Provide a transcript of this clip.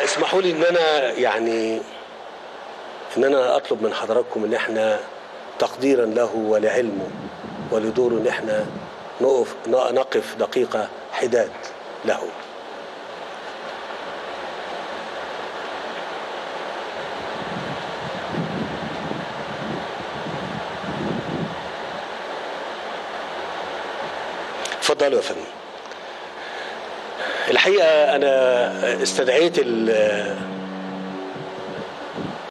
اسمحوا لي ان انا يعني ان انا اطلب من حضراتكم ان احنا تقديرا له ولعلمه ولدوره ان احنا نقف نقف دقيقه حداد له اتفضلوا يا فندم الحقيقه انا استدعيت ال-